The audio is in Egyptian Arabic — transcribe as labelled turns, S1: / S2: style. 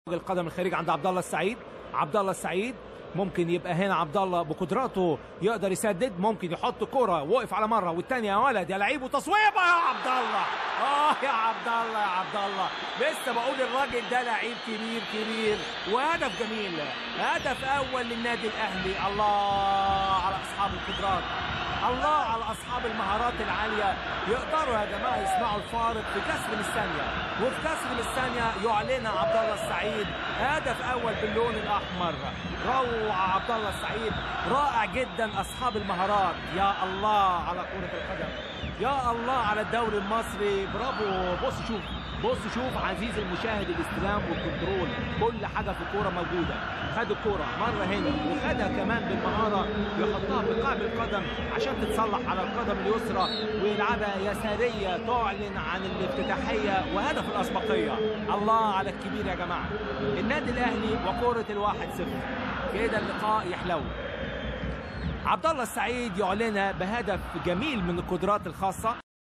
S1: القدم الخارجي عند عبد الله السعيد عبد الله السعيد ممكن يبقى هنا عبد الله بقدراته يقدر يسدد ممكن يحط كرة وقف على مرة والتانية يا ولد يا لعيب وتصويبة يا عبد الله اه يا عبد الله يا عبد الله لسه بقول الراجل ده لعيب كبير كبير وهدف جميل هدف اول للنادي الاهلي الله على اصحاب القدرات الله على اصحاب المهارات العاليه يقدروا يا جماعه يصنعوا الفارق في كسر من الثانيه وفي كسر من الثانيه يعلن عبد الله السعيد هدف اول باللون الاحمر روعه عبد الله السعيد رائع جدا اصحاب المهارات يا الله على كره القدم يا الله على الدوري المصري برافو بص شوف بص شوف عزيزي المشاهد الاستلام والكنترول كل حاجه في الكوره موجوده خد الكوره مره هنا وخدها كمان بالمهاره يحطها في قاع القدم عشان تتصلح على القدم اليسرى ويلعبها يساريه تعلن عن الافتتاحيه وهدف الاسبقيه الله على الكبير يا جماعه النادي الاهلي وكره الواحد صفر كده اللقاء يحلو عبد الله السعيد يعلنها بهدف جميل من القدرات الخاصه